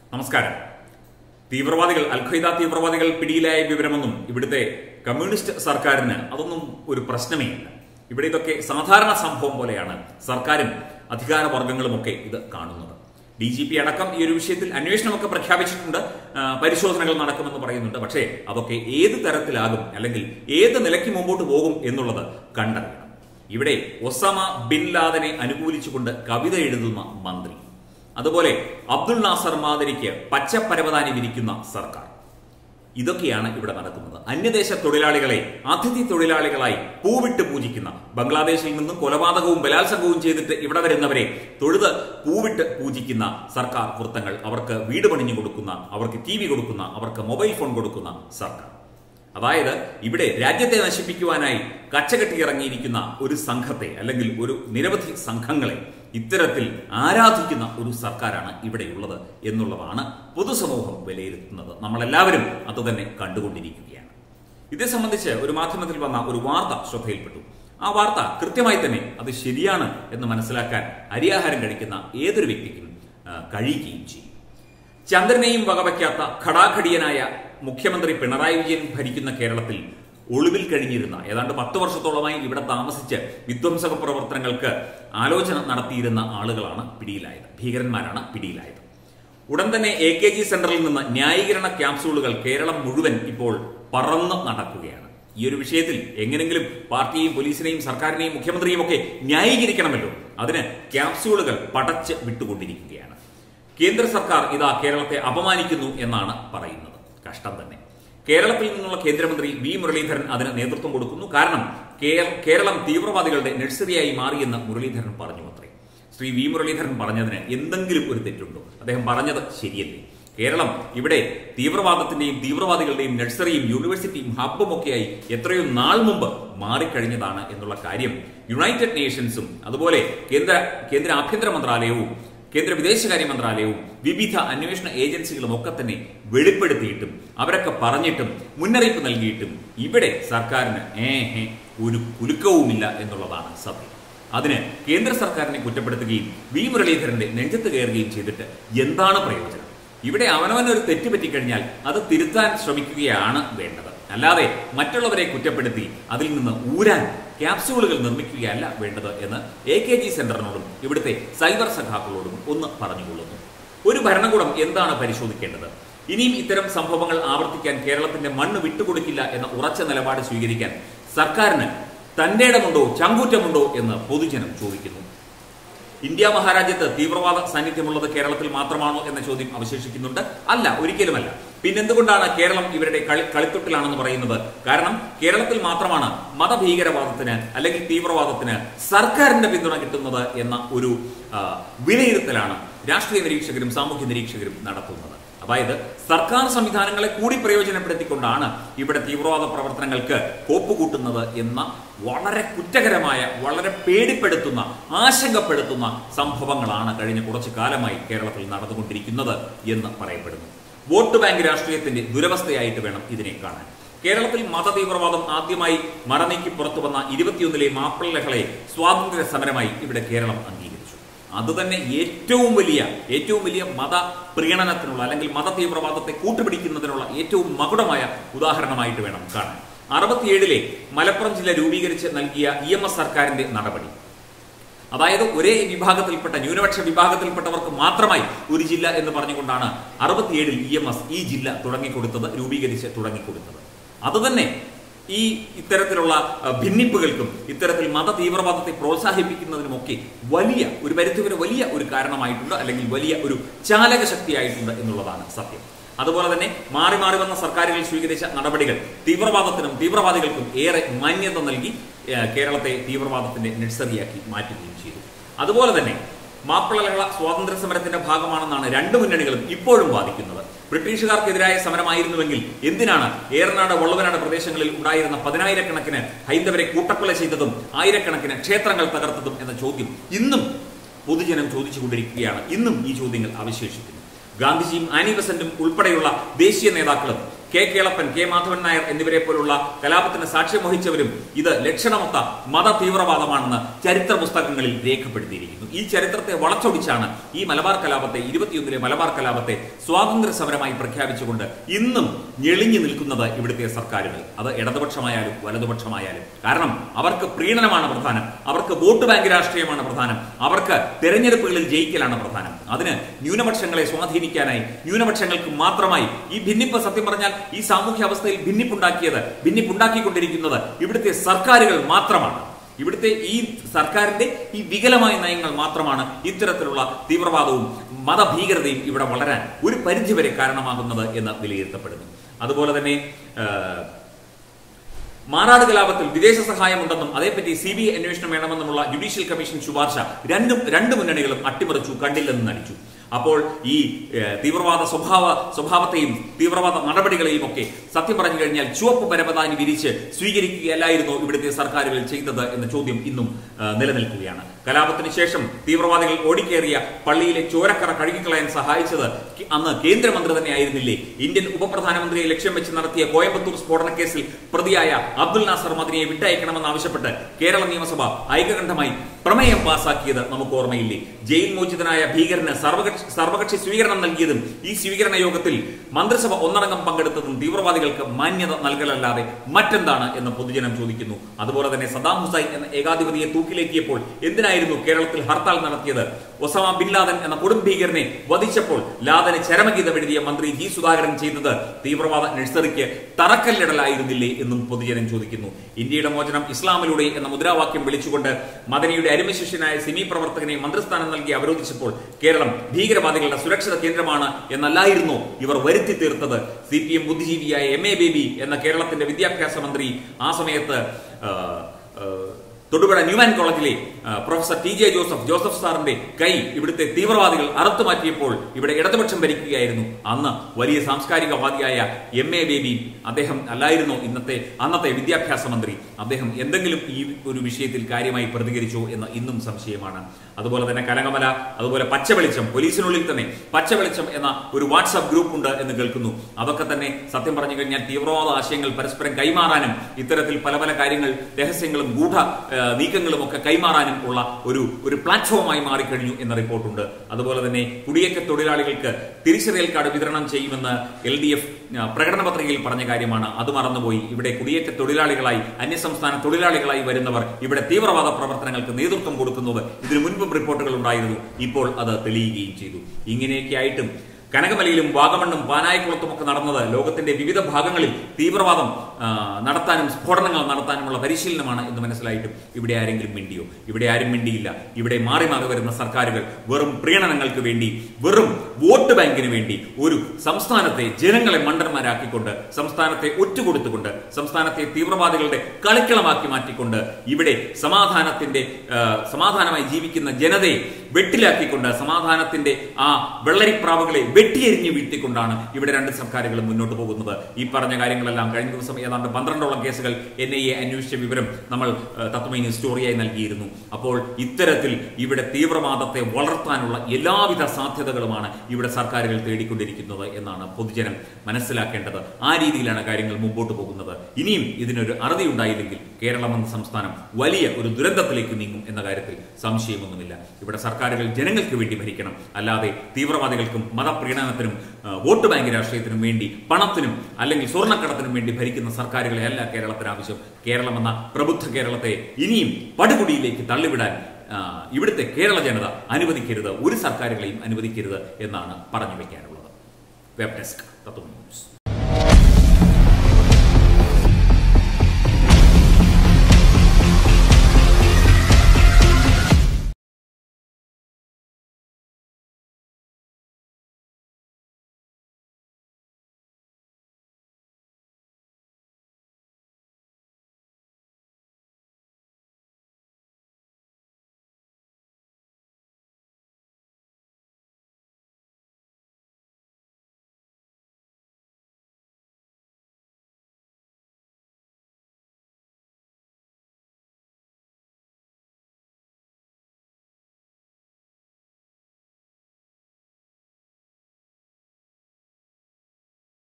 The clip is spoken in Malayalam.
നമസ്കാരം തീവ്രവാദികൾ അൽഖയ്ദ തീവ്രവാദികൾ പിടിയിലായ വിവരമൊന്നും ഇവിടുത്തെ കമ്മ്യൂണിസ്റ്റ് സർക്കാരിന് അതൊന്നും ഒരു പ്രശ്നമേ ഇല്ല ഇവിടെ ഇതൊക്കെ സാധാരണ സംഭവം പോലെയാണ് സർക്കാരും അധികാരവർഗങ്ങളുമൊക്കെ ഇത് കാണുന്നത് ഡി ജി പി അടക്കം ഈ ഒരു വിഷയത്തിൽ അന്വേഷണമൊക്കെ പ്രഖ്യാപിച്ചിട്ടുണ്ട് ആ, പരിശോധനകൾ നടക്കുമെന്ന് പറയുന്നുണ്ട് പക്ഷേ അതൊക്കെ ഏത് തരത്തിലാകും അല്ലെങ്കിൽ ഏത് നിലയ്ക്ക് മുമ്പോട്ട് പോകും എന്നുള്ളത് കണ്ടറിയണം ഇവിടെ ഒസാമ ബിൻ ലാദനെ അനുകൂലിച്ചുകൊണ്ട് കവിത എഴുതുന്ന മന്ത്രി അതുപോലെ അബ്ദുൾ നാസർ മാതിരിക്ക് പച്ചപ്പരവതാനി വിരിക്കുന്ന സർക്കാർ ഇതൊക്കെയാണ് ഇവിടെ നടക്കുന്നത് അന്യദേശ തൊഴിലാളികളെ അതിഥി തൊഴിലാളികളായി പൂവിട്ട് പൂജിക്കുന്ന ബംഗ്ലാദേശിൽ നിന്നും കൊലപാതകവും ബലാത്സംഗവും ചെയ്തിട്ട് ഇവിടെ വരുന്നവരെ തൊഴുത് പൂവിട്ട് പൂജിക്കുന്ന സർക്കാർ വൃത്തങ്ങൾ അവർക്ക് വീട് പണിഞ്ഞു കൊടുക്കുന്ന അവർക്ക് ടി വി കൊടുക്കുന്ന അവർക്ക് മൊബൈൽ ഫോൺ കൊടുക്കുന്ന സർക്കാർ അതായത് ഇവിടെ രാജ്യത്തെ നശിപ്പിക്കുവാനായി കച്ചകെട്ടി ഇറങ്ങിയിരിക്കുന്ന ഒരു സംഘത്തെ അല്ലെങ്കിൽ ഒരു നിരവധി സംഘങ്ങളെ ഇത്തരത്തിൽ ആരാധിക്കുന്ന ഒരു സർക്കാരാണ് ഇവിടെയുള്ളത് എന്നുള്ളതാണ് പൊതുസമൂഹം വിലയിരുത്തുന്നത് നമ്മളെല്ലാവരും അതുതന്നെ കണ്ടുകൊണ്ടിരിക്കുകയാണ് ഇതേ സംബന്ധിച്ച് ഒരു മാധ്യമത്തിൽ വന്ന ഒരു വാർത്ത ശ്രദ്ധയിൽപ്പെട്ടു ആ വാർത്ത കൃത്യമായി തന്നെ അത് ശരിയാണ് എന്ന് മനസ്സിലാക്കാൻ അരിയാഹാരം കഴിക്കുന്ന ഏതൊരു വ്യക്തിക്കും ആ, കഴിയുകയും ചെയ്യും ചന്ദ്രനെയും വകവയ്ക്കാത്ത ഘടാഘടിയനായ മുഖ്യമന്ത്രി പിണറായി വിജയൻ ഭരിക്കുന്ന കേരളത്തിൽ ഒളിവിൽ കഴിഞ്ഞിരുന്ന ഏതാണ്ട് പത്ത് വർഷത്തോളമായി ഇവിടെ താമസിച്ച് വിധ്വംസക പ്രവർത്തനങ്ങൾക്ക് ആലോചന നടത്തിയിരുന്ന ആളുകളാണ് പിടിയിലായത് ഭീകരന്മാരാണ് പിടിയിലായത് ഉടൻ തന്നെ എ കെ ജി സെന്ററിൽ നിന്ന് ന്യായീകരണ ക്യാപ്സൂളുകൾ കേരളം മുഴുവൻ ഇപ്പോൾ പറന്ന് നടക്കുകയാണ് ഈ ഒരു വിഷയത്തിൽ എങ്ങനെങ്കിലും പാർട്ടിയെയും പോലീസിനെയും സർക്കാരിനെയും മുഖ്യമന്ത്രിയും ഒക്കെ ന്യായീകരിക്കണമല്ലോ അതിന് ക്യാപ്സൂളുകൾ പടച്ച് വിട്ടുകൊണ്ടിരിക്കുകയാണ് കേന്ദ്ര സർക്കാർ ഇതാ കേരളത്തെ അപമാനിക്കുന്നു എന്നാണ് പറയുന്നത് കഷ്ടം തന്നെ കേരളത്തിൽ നിന്നുള്ള കേന്ദ്രമന്ത്രി വി മുരളീധരൻ അതിന് നേതൃത്വം കൊടുക്കുന്നു കാരണം കേ- കേരളം തീവ്രവാദികളുടെ നഴ്സറിയായി മാറിയെന്ന് മുരളീധരൻ പറഞ്ഞു അത്രേ ശ്രീ വി മുരളീധരൻ പറഞ്ഞതിന് എന്തെങ്കിലും ഒരു തെറ്റുണ്ടോ അദ്ദേഹം പറഞ്ഞത് ശരിയല്ലേ കേരളം ഇവിടെ തീവ്രവാദത്തിന്റെയും തീവ്രവാദികളുടെയും നഴ്സറിയും യൂണിവേഴ്സിറ്റിയും ഹബ്ബും ഒക്കെയായി എത്രയോ നാൾ മുമ്പ് മാറിക്കഴിഞ്ഞതാണ് എന്നുള്ള കാര്യം യുണൈറ്റഡ് നേഷൻസും അതുപോലെ കേന്ദ്ര കേന്ദ്ര ആഭ്യന്തര മന്ത്രാലയവും കേന്ദ്ര വിദേശകാര്യ മന്ത്രാലയവും വിവിധ അന്വേഷണ ഏജൻസികളും ഒക്കെ തന്നെ വെളിപ്പെടുത്തിയിട്ടും അവരൊക്കെ പറഞ്ഞിട്ടും മുന്നറിയിപ്പ് നൽകിയിട്ടും ഇവിടെ സർക്കാരിന് ഏഹേ ഒരു കുലുക്കവുമില്ല എന്നുള്ളതാണ് സത്യം അതിന് കേന്ദ്ര സർക്കാരിനെ കുറ്റപ്പെടുത്തുകയും വി മുരളീധരന്റെ നെഞ്ചത്ത് കയറുകയും ചെയ്തിട്ട് എന്താണ് പ്രയോജനം ഇവിടെ അവനവനൊരു തെറ്റ് പറ്റിക്കഴിഞ്ഞാൽ അത് തിരുത്താൻ ശ്രമിക്കുകയാണ് വേണ്ടത് അല്ലാതെ മറ്റുള്ളവരെ കുറ്റപ്പെടുത്തി അതിൽ നിന്ന് ഊരാൻ ക്യാപ്സ്യൂളുകൾ നിർമ്മിക്കുകയല്ല വേണ്ടത് എന്ന് എ കെ ജി സെന്ററിനോടും ഇവിടുത്തെ സൈബർ സഖാക്കളോടും ഒന്ന് പറഞ്ഞുകൊള്ളുന്നു ഒരു ഭരണകൂടം എന്താണ് പരിശോധിക്കേണ്ടത് ഇനിയും ഇത്തരം സംഭവങ്ങൾ ആവർത്തിക്കാൻ കേരളത്തിന്റെ മണ്ണ് വിട്ടുകൊടുക്കില്ല എന്ന ഉറച്ച നിലപാട് സ്വീകരിക്കാൻ സർക്കാരിന് തന്റെ ഇടമുണ്ടോ ചങ്കൂറ്റമുണ്ടോ എന്ന് പൊതുജനം ചോദിക്കുന്നു ഇന്ത്യ മഹാരാജ്യത്ത് തീവ്രവാദ സാന്നിധ്യമുള്ളത് കേരളത്തിൽ മാത്രമാണോ എന്ന ചോദ്യം അവശേഷിക്കുന്നുണ്ട് അല്ല ഒരിക്കലുമല്ല പിന്നെന്തുകൊണ്ടാണ് കേരളം ഇവരുടെ കളി കളിത്തൊട്ടിലാണെന്ന് പറയുന്നത് കാരണം കേരളത്തിൽ മാത്രമാണ് മതഭീകരവാദത്തിന് അല്ലെങ്കിൽ തീവ്രവാദത്തിന് സർക്കാരിന്റെ പിന്തുണ കിട്ടുന്നത് എന്ന ഒരു ആ, വിലയിരുത്തലാണ് രാഷ്ട്രീയ നിരീക്ഷകരും സാമൂഹ്യ നിരീക്ഷകരും നടത്തുന്നത് അതായത് സർക്കാർ സംവിധാനങ്ങളെ കൂടി പ്രയോജനപ്പെടുത്തിക്കൊണ്ടാണ് ഇവിടെ തീവ്രവാദ പ്രവർത്തനങ്ങൾക്ക് കോപ്പുകൂട്ടുന്നത് എന്ന വളരെ കുറ്റകരമായ വളരെ പേടിപ്പെടുത്തുന്ന ആശങ്കപ്പെടുത്തുന്ന സംഭവങ്ങളാണ് കഴിഞ്ഞ കുറച്ചു കാലമായി കേരളത്തിൽ നടന്നുകൊണ്ടിരിക്കുന്നത് എന്ന് പറയപ്പെടുന്നു വോട്ട് ബാങ്ക് രാഷ്ട്രീയത്തിന്റെ ദുരവസ്ഥയായിട്ട് വേണം ഇതിനെ കാണാൻ കേരളത്തിൽ മതതീവ്രവാദം ആദ്യമായി മറനീക്കി പുറത്തു വന്ന ഇരുപത്തിയൊന്നിലെ മാപ്പിള ലഹളയെ സ്വാതന്ത്ര്യ സമരമായി ഇവിടെ കേരളം അംഗീകരിച്ചു അതുതന്നെ ഏറ്റവും വലിയ ഏറ്റവും വലിയ മത പ്രീണനത്തിനുള്ള അല്ലെങ്കിൽ മത തീവ്രവാദത്തെ കൂട്ടുപിടിക്കുന്നതിനുള്ള ഏറ്റവും മകുടമായ ഉദാഹരണമായിട്ട് വേണം കാണാൻ അറുപത്തിയേഴിലെ മലപ്പുറം ജില്ല രൂപീകരിച്ച് നൽകിയ ഇ എം എസ് സർക്കാരിന്റെ നടപടി അതായത് ഒരേ വിഭാഗത്തിൽപ്പെട്ട ന്യൂനപക്ഷ വിഭാഗത്തിൽപ്പെട്ടവർക്ക് മാത്രമായി ഒരു ജില്ല എന്ന് പറഞ്ഞുകൊണ്ടാണ് അറുപത്തിയേഴിൽ ഇ എം എസ് ഈ ജില്ല തുടങ്ങിക്കൊടുത്തത് രൂപീകരിച്ച് തുടങ്ങിക്കൊടുത്തത് അതുതന്നെ ഈ ഇത്തരത്തിലുള്ള അഹ്, ഭിന്നിപ്പുകൾക്കും ഇത്തരത്തിൽ മത തീവ്രവാദത്തെ പ്രോത്സാഹിപ്പിക്കുന്നതിനുമൊക്കെ വലിയ ഒരു പരിധിവരെ വലിയ ഒരു കാരണമായിട്ടുണ്ട് അല്ലെങ്കിൽ വലിയ ഒരു ചാലക ശക്തിയായിട്ടുണ്ട് എന്നുള്ളതാണ് സത്യം അതുപോലെ തന്നെ മാറി മാറി വന്ന സർക്കാരുകൾ സ്വീകരിച്ച നടപടികൾ തീവ്രവാദത്തിനും തീവ്രവാദികൾക്കും ഏറെ മാന്യത നൽകി ഏഹ്, കേരളത്തെ തീവ്രവാദത്തിന്റെ നഴ്സറിയാക്കി മാറ്റുകയും ചെയ്തു അതുപോലെ തന്നെ മാപ്പിള ലഹള സ്വാതന്ത്ര്യ സമരത്തിന്റെ ഭാഗമാണെന്നാണ് രണ്ട് മുന്നണികളും ഇപ്പോഴും വാദിക്കുന്നത് ബ്രിട്ടീഷുകാർക്കെതിരായ സമരമായിരുന്നുവെങ്കിൽ എന്തിനാണ് ഏറനാട് വള്ളുവനാട് പ്രദേശങ്ങളിൽ ഉണ്ടായിരുന്ന പതിനായിരക്കണക്കിന് ഹൈന്ദവരെ കൂട്ടക്കൊല ചെയ്തതും ആയിരക്കണക്കിന് ക്ഷേത്രങ്ങൾ തകർത്തതും എന്ന ചോദ്യം ഇന്നും പൊതുജനം ചോദിച്ചുകൊണ്ടിരിക്കുകയാണ് ഇന്നും ഈ ചോദ്യങ്ങൾ അവശേഷിക്കുന്നു ഗാന്ധിജിയും ആനി ബസന്റും ഉൾപ്പെടെയുള്ള ദേശീയ നേതാക്കളും കെ കേളപ്പൻ കെ മാധവൻ നായർ എന്നിവരെ പോലുള്ള കലാപത്തിന് സാക്ഷ്യം വഹിച്ചവരും ഇത് ലക്ഷണമൊത്ത മത തീവ്രവാദമാണെന്ന് ചരിത്ര പുസ്തകങ്ങളിൽ രേഖപ്പെടുത്തിയിരിക്കുന്നു ഈ ചരിത്രത്തെ വളച്ചൊടിച്ചാണ് ഈ മലബാർ കലാപത്തെ ഇരുപത്തിയൊന്നിലെ മലബാർ കലാപത്തെ സ്വാതന്ത്ര്യ സമരമായി പ്രഖ്യാപിച്ചുകൊണ്ട് ഇന്നും ഞെളിഞ്ഞു നിൽക്കുന്നത് ഇവിടുത്തെ സർക്കാരുകൾ അത് ഇടതുപക്ഷമായാലും വലതുപക്ഷമായാലും കാരണം അവർക്ക് പ്രീണനമാണ് പ്രധാനം അവർക്ക് വോട്ട് ബാങ്ക് രാഷ്ട്രീയമാണ് പ്രധാനം അവർക്ക് തെരഞ്ഞെടുപ്പുകളിൽ ജയിക്കലാണ് പ്രധാനം അതിന് ന്യൂനപക്ഷങ്ങളെ സ്വാധീനിക്കാനായി ന്യൂനപക്ഷങ്ങൾക്ക് മാത്രമായി ഈ ഭിന്നിപ്പ് സത്യം പറഞ്ഞാൽ ഈ സാമൂഹ്യ അവസ്ഥയിൽ ഭിന്നിപ്പുണ്ടാക്കിയത് ഭിന്നിപ്പുണ്ടാക്കിക്കൊണ്ടിരിക്കുന്നത് ഇവിടുത്തെ സർക്കാരുകൾ മാത്രമാണ് ഇവിടുത്തെ ഈ സർക്കാരിന്റെ ഈ വികലമായ നയങ്ങൾ മാത്രമാണ് ഇത്തരത്തിലുള്ള തീവ്രവാദവും മതഭീകരതയും ഇവിടെ വളരാൻ ഒരു പരിധിവരെ കാരണമാകുന്നത് എന്ന് വിലയിരുത്തപ്പെടുന്നു അതുപോലെ തന്നെ ആ, മാറാട് കലാപത്തിൽ വിദേശ സഹായമുണ്ടെന്നും അതേപ്പറ്റി സി ബി ഐ അന്വേഷണം വേണമെന്നുമുള്ള ജുഡീഷ്യൽ കമ്മീഷൻ ശുപാർശ രണ്ടും രണ്ട് മുന്നണികളും അട്ടിമറിച്ചു കണ്ടില്ലെന്ന് നടിച്ചു അപ്പോൾ ഈ ഏഹ്, തീവ്രവാദ സ്വഭാവ സ്വഭാവത്തെയും തീവ്രവാദ നടപടികളെയും ഒക്കെ സത്യം പറഞ്ഞു കഴിഞ്ഞാൽ ചുവപ്പ് പരപതാനി വിരിച്ച് സ്വീകരിക്കുകയല്ലായിരുന്നു ഇവിടുത്തെ സർക്കാരുകൾ ചെയ്തത് എന്ന ചോദ്യം ഇന്നും ഏഹ്, നിലനിൽക്കുകയാണ് കലാപത്തിന് ശേഷം തീവ്രവാദികൾ ഓടിക്കേറിയ പള്ളിയിലെ ചോരക്കറ കഴുകിക്കളയാൻ സഹായിച്ചത് കി- അന്ന് കേന്ദ്രമന്ത്രി തന്നെ ആയിരുന്നില്ലേ ഇന്ത്യൻ ഉപപ്രധാനമന്ത്രിയെ ലക്ഷ്യം വെച്ച് നടത്തിയ കോയമ്പത്തൂർ സ്ഫോടന കേസിൽ പ്രതിയായ അബ്ദുൽ നാസർ മദിനിയെ വിട്ടയക്കണമെന്ന് ആവശ്യപ്പെട്ട് കേരള നിയമസഭ ഐകകണ്ഠമായി പ്രമേയം പാസാക്കിയത് നമുക്ക് ഓർമ്മയില്ലേ ജയിൽ മോചിതനായ ഭീകരന് സർവകക്ഷി സർവകക്ഷി സ്വീകരണം നൽകിയതും ഈ സ്വീകരണ യോഗത്തിൽ മന്ത്രിസഭ ഒന്നടങ്കം പങ്കെടുത്തതും തീവ്രവാദികൾക്ക് മാന്യത നൽകലല്ലാതെ മറ്റെന്താണ് എന്ന് പൊതുജനം ചോദിക്കുന്നു അതുപോലെ തന്നെ സദാം ഹുസൈൻ എന്ന ഏകാധിപതിയെ തൂക്കിലേറ്റിയപ്പോൾ എന്തിനായിരുന്നു കേരളത്തിൽ ഹർത്താൽ നടത്തിയത് ഒസമ ബിൻ ലാദൻ എന്ന കൊടും ഭീകരനെ വധിച്ചപ്പോൾ ലാദന് ചരമഗീതം എഴുതിയ മന്ത്രി ജി സുധാകരൻ ചെയ്തത് തീവ്രവാദ നഴ്സറിക്ക് തറക്കല്ലിടലായിരുന്നില്ലേ എന്നും പൊതുജനം ചോദിക്കുന്നു ഇന്ത്യയുടെ മോചനം ഇസ്ലാമിലൂടെ എന്ന മുദ്രാവാക്യം വിളിച്ചുകൊണ്ട് മദനിയുടെ അരുമശിഷ്യനായ സിമി പ്രവർത്തകനെ മന്ത്രിസ്ഥാനം നൽകി അവരോധിച്ചപ്പോൾ കേരളം ഭീകരവാദികളുടെ സുരക്ഷിത കേന്ദ്രമാണ് എന്നല്ലായിരുന്നു ഇവർ വരുത്തി തീർത്തത് സി പി എം ബുദ്ധിജീവിയായ എം എ ബേബി എന്ന കേരളത്തിന്റെ വിദ്യാഭ്യാസ മന്ത്രി ആ സമയത്ത് ആ, ആ, തൊടുപുഴ ന്യൂമാൻ കോളേജിലെ ആ, professor T J Joseph Joseph സാറിന്റെ കൈ ഇവിടുത്തെ തീവ്രവാദികൾ അറുത്തു മാറ്റിയപ്പോൾ ഇവിടെ ഇടതുപക്ഷം ഭരിക്കുകയായിരുന്നു അന്ന് വലിയ സാംസ്കാരികവാദിയായ എം എ ബേബി അദ്ദേഹം അല്ലായിരുന്നു ഇന്നത്തെ അന്നത്തെ വിദ്യാഭ്യാസ മന്ത്രി അദ്ദേഹം എന്തെങ്കിലും ഈ ഒരു വിഷയത്തിൽ കാര്യമായി പ്രതികരിച്ചോ എന്ന് ഇന്നും സംശയമാണ് അതുപോലെ തന്നെ കനകമല അതുപോലെ പച്ചവെളിച്ചം പോലീസിനുള്ളിൽ തന്നെ പച്ചവെളിച്ചം എന്ന ഒരു വാട്സാപ്പ് ഗ്രൂപ്പ് ഉണ്ട് എന്ന് കേൾക്കുന്നു അതൊക്കെ തന്നെ സത്യം പറഞ്ഞു കഴിഞ്ഞാൽ തീവ്രവാദ ആശയങ്ങൾ പരസ്പരം കൈമാറാനും ഇത്തരത്തിൽ പല പല കാര്യങ്ങൾ രഹസ്യങ്ങളും ഗൂഢ ആ, നീക്കങ്ങളും ഒക്കെ കൈമാറാനും ഉള്ള ഒരു ഒരു പ്ലാറ്റ്ഫോമായി മാറിക്കഴിഞ്ഞു എന്ന റിപ്പോർട്ടുണ്ട് അതുപോലെ തന്നെ കുടിയേറ്റ തൊഴിലാളികൾക്ക് തിരിച്ചറിയൽ കാർഡ് വിതരണം ചെയ്യുമെന്ന് എൽ ഡി എഫ് പ്രകടന പത്രികയിൽ പറഞ്ഞ കാര്യമാണ് അത് മറന്നുപോയി ഇവിടെ കുടിയേറ്റ തൊഴിലാളികളായി അന്യസംസ്ഥാന തൊഴിലാളികളായി വരുന്നവർ ഇവിടെ തീവ്രവാദ പ്രവർത്തനങ്ങൾക്ക് നേതൃത്വം കൊടുക്കുന്നത് ഇതിനു മുൻപും റിപ്പോർട്ടുകൾ ഉണ്ടായിരുന്നു ഇപ്പോൾ അത് തെളിയുകയും ചെയ്തു ഇങ്ങനെയൊക്കെ ആയിട്ടും കനകമലയിലും വാഗമണ്ണും പാനായിക്കുളത്തും ഒക്കെ നടന്നത് ലോകത്തിന്റെ വിവിധ ഭാഗങ്ങളിൽ തീവ്രവാദം ആ, നടത്താനും സ്ഫോടനങ്ങൾ നടത്താനുമുള്ള പരിശീലനമാണ് എന്ന് മനസ്സിലായിട്ടും ഇവിടെ ആരെങ്കിലും മിണ്ടിയോ ഇവിടെ ആരും മിണ്ടിയില്ല ഇവിടെ മാറി മാറി വരുന്ന സർക്കാരുകൾ വെറും പ്രീണനങ്ങൾക്ക് വേണ്ടി വെറും വോട്ട് ബാങ്കിന് വേണ്ടി ഒരു സംസ്ഥാനത്തെ ജനങ്ങളെ മണ്ടന്മാരാക്കിക്കൊണ്ട് സംസ്ഥാനത്തെ ഒറ്റുകൊടുത്തുകൊണ്ട് സംസ്ഥാനത്തെ തീവ്രവാദികളുടെ കളിക്കളമാക്കി മാറ്റിക്കൊണ്ട് ഇവിടെ സമാധാനത്തിന്റെ ആ, സമാധാനമായി ജീവിക്കുന്ന ജനതയെ വെട്ടിലാക്കിക്കൊണ്ട് സമാധാനത്തിന്റെ ആ വെള്ളരിപ്രാവുകളെ വെട്ടിയെരിഞ്ഞ് വീഴ്ത്തിക്കൊണ്ടാണ് ഇവിടെ രണ്ട് സർക്കാരുകളും മുന്നോട്ട് പോകുന്നത് ഈ പറഞ്ഞ കാര്യങ്ങളെല്ലാം കഴിഞ്ഞ ദിവസം ഏതാണ്ട് പന്ത്രണ്ടോളം കേസുകൾ എൻ ഐ എ അന്വേഷിച്ച വിവരം നമ്മൾ ആ, തത്വമൈനി സ്റ്റോറിയായി നൽകിയിരുന്നു അപ്പോൾ ഇത്തരത്തിൽ ഇവിടെ തീവ്രവാദത്തെ വളർത്താനുള്ള എല്ലാവിധ സാധ്യതകളുമാണ് ഇവിടെ സർക്കാരുകൾ തേടിക്കൊണ്ടിരിക്കുന്നത് എന്നാണ് പൊതുജനം മനസ്സിലാക്കേണ്ടത് ആ രീതിയിലാണ് കാര്യങ്ങൾ മുമ്പോട്ട് പോകുന്നത് ഇനിയും ഇതിനൊരു അറുതി ഉണ്ടായില്ലെങ്കിൽ കേരളം എന്ന സംസ്ഥാനം വലിയ ഒരു ദുരന്തത്തിലേക്ക് നീങ്ങും എന്ന കാര്യത്തിൽ സംശയമൊന്നുമില്ല ഇവിടെ സർക്കാരുകൾ ജനങ്ങൾക്ക് വേണ്ടി ഭരിക്കണം അല്ലാതെ തീവ്രവാദികൾക്കും മതപ്രീണനത്തിനും ആ, വോട്ട് ബാങ്ക് രാഷ്ട്രീയത്തിനും വേണ്ടി പണത്തിനും അല്ലെങ്കിൽ സ്വർണ്ണക്കടത്തിനും വേണ്ടി ഭരിക്കുന്ന സർക്കാരുകളെ അല്ല കേരളത്തിന് ആവശ്യം കേരളം എന്ന പ്രബുദ്ധ കേരളത്തെ ഇനിയും പടുകുടിയിലേക്ക് തള്ളിവിടാൻ ആ, ഇവിടുത്തെ കേരള ജനത അനുവദിക്കരുത് ഒരു സർക്കാരുകളെയും അനുവദിക്കരുത് എന്നാണ് പറഞ്ഞു വെക്കാനുള്ളത് വെബ് ഡെസ്ക് തത്വ ന്യൂസ്